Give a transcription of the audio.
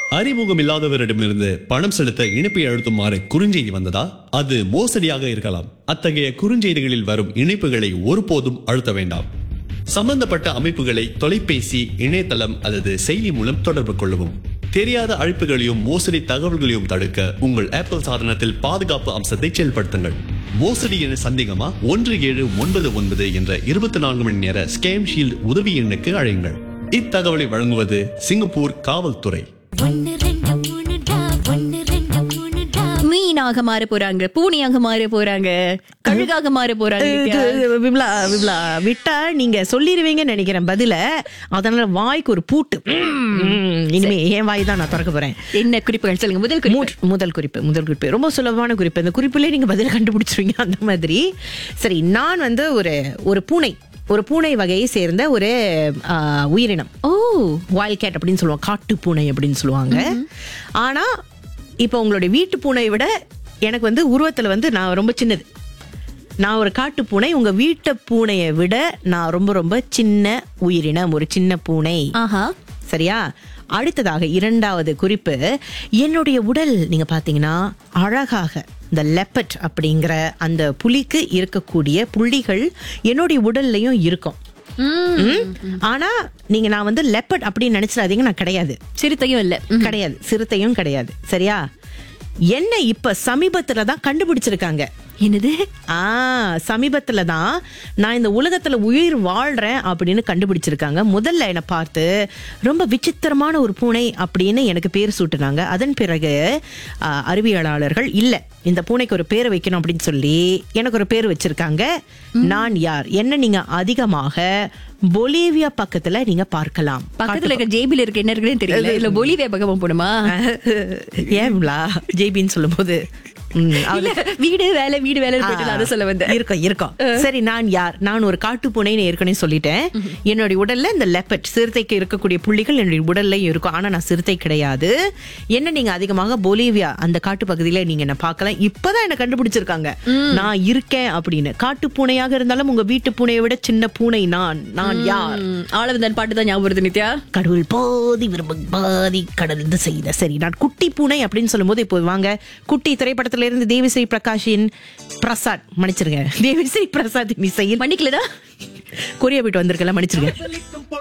அறிமுகம் இல்லாதவரிடமிருந்து பணம் செலுத்த இணைப்பை அழுத்துமாறு குறுஞ்செய்தி வந்ததா அது மோசடியாக இருக்கலாம் அத்தகைய குறுஞ்செய்திகளில் வரும் இணைப்புகளை ஒருபோதும் அழுத்த வேண்டாம் சம்பந்தப்பட்ட அமைப்புகளை தொலைபேசி இணையதளம் அல்லது செயலி மூலம் தொடர்பு கொள்ளவும் தெரியாத அழைப்புகளையும் மோசடி தகவல்களையும் தடுக்க உங்கள் ஆப்பிள் சாதனத்தில் பாதுகாப்பு அம்சத்தை செயல்படுத்துங்கள் மோசடி என சந்தேகமா ஒன்று ஏழு ஒன்பது ஒன்பது என்ற இருபத்தி நான்கு மணி நேர ஸ்கேம் ஷீல்ட் உதவி எண்ணுக்கு அழையுங்கள் இத்தகவலை வழங்குவது சிங்கப்பூர் காவல்துறை ஒன்னு ரெண்டு மூணுடா ஒன்னு ரெண்டு மூணுடா மீனாக மாற போறாங்க பூனையாக மாற போறாங்க கழுகாக மாற போறாங்க நித்யா. இது, விமலா விமலா விட்டா நீங்க சொல்லிருவீங்கன்னு நினைக்கிறேன் பதில அதனால வாய்க்கு ஒரு பூட்டு ம், இனிமே என் வாய் தான் நான் திறக்க போறேன் என்ன குறிப்புகள் சொல்லுங்க முதல் குறிப்பு மூ- முதல் குறிப்பு முதல் குறிப்பு ரொம்ப சுலபமான குறிப்பு இந்த குறிப்பிலே நீங்க பதில கண்டுபிடிச்சிருவீங்க அந்த மாதிரி சரி நான் வந்து ஒரு ஒரு பூனை ஒரு பூனை வகையை சேர்ந்த ஒரு ஆ, உயிரினம் ஓ வைல்ட் கேட் அப்படின்னு சொல்லுவாங்க காட்டு பூனை அப்படின்னு சொல்லுவாங்க ஆனா இப்போ உங்களுடைய வீட்டு பூனையை விட எனக்கு வந்து உருவத்துல வந்து நான் ரொம்ப சின்னது நான் ஒரு காட்டு பூனை உங்க வீட்டு பூனையை விட நான் ரொம்ப ரொம்ப சின்ன உயிரினம் ஒரு சின்ன பூனை ஆஹா சரியா அடுத்ததாக இரண்டாவது குறிப்பு என்னுடைய உடல் நீங்க பாத்தீங்கன்னா அழகாக இந்த லெப்பட் அப்படிங்கிற அந்த புலிக்கு இருக்கக்கூடிய புள்ளிகள் என்னுடைய உடல்லையும் இருக்கும் ம்? ஆனா நீங்க நான் வந்து லெப்பட் அப்படின்னு நினைச்சிடாதீங்க நான் கிடையாது சிறுத்தையும் இல்ல கிடையாது சிறுத்தையும் கிடையாது சரியா என்ன இப்ப சமீபத்துல தான் கண்டுபிடிச்சிருக்காங்க என்னது ஆ சமீபத்துல தான் நான் இந்த உலகத்துல உயிர் வாழ்றேன் அப்படின்னு கண்டுபிடிச்சிருக்காங்க முதல்ல என்னை பார்த்து ரொம்ப விசித்திரமான ஒரு பூனை அப்படின்னு எனக்கு பேர் சூட்டுனாங்க அதன் பிறகு ஆ, அறிவியலாளர்கள் இல்ல இந்த பூனைக்கு ஒரு பேர் வைக்கணும் அப்படின்னு சொல்லி எனக்கு ஒரு பேர் வச்சிருக்காங்க நான் யார் என்ன நீங்க அதிகமாக பொலிவியா பக்கத்துல நீங்க பார்க்கலாம் பக்கத்துல இருக்க ஜேபில இருக்க என்ன இருக்குன்னு தெரியல இல்ல பொலிவியா பக்கமா போணுமா ஏம்லா ஜேபின்னு சொல்லும்போது ம், இல்ல வீடு வேலை வீடு வேலை போயிட்டு அதை சொல்ல வந்தேன் இருக்கும் இருக்கும் சரி நான் யார் நான் ஒரு காட்டு பூனைன்னு ஏற்கனவே சொல்லிட்டேன் என்னுடைய உடல்ல இந்த லெப்பட் சிறுத்தைக்கு இருக்கக்கூடிய புள்ளிகள் என்னுடைய உடல்லையும் இருக்கும் ஆனா நான் சிறுத்தை கிடையாது என்ன நீங்க அதிகமாக பொலிவியா அந்த காட்டு பகுதியில நீங்க என்ன பார்க்கலாம் இப்பதான் என்ன கண்டுபிடிச்சிருக்காங்க நான் இருக்கேன் அப்படின்னு காட்டு பூனையாக இருந்தாலும் உங்க வீட்டு பூனையை விட சின்ன பூனை நான் நான் யார் ஆளவந்தான் பாட்டு தான் ஞாபகம் வருது நித்யா கடவுள் பாதி விரும்ப பாதி கடந்து செய்த சரி நான் குட்டி பூனை அப்படின்னு சொல்லும்போது இப்போ வாங்க குட்டி திரைப்படத்துல இருந்து தேவிஸ்ரீ பிரகாஷின் பிரசாத் மன்னிச்சிருங்க தேவிஸ்ரீ பிரசாத் இசையில் மன்னிக்கலடா கொரியா போயிட்டு வந்திருக்கல மன்னிச்சிருங்க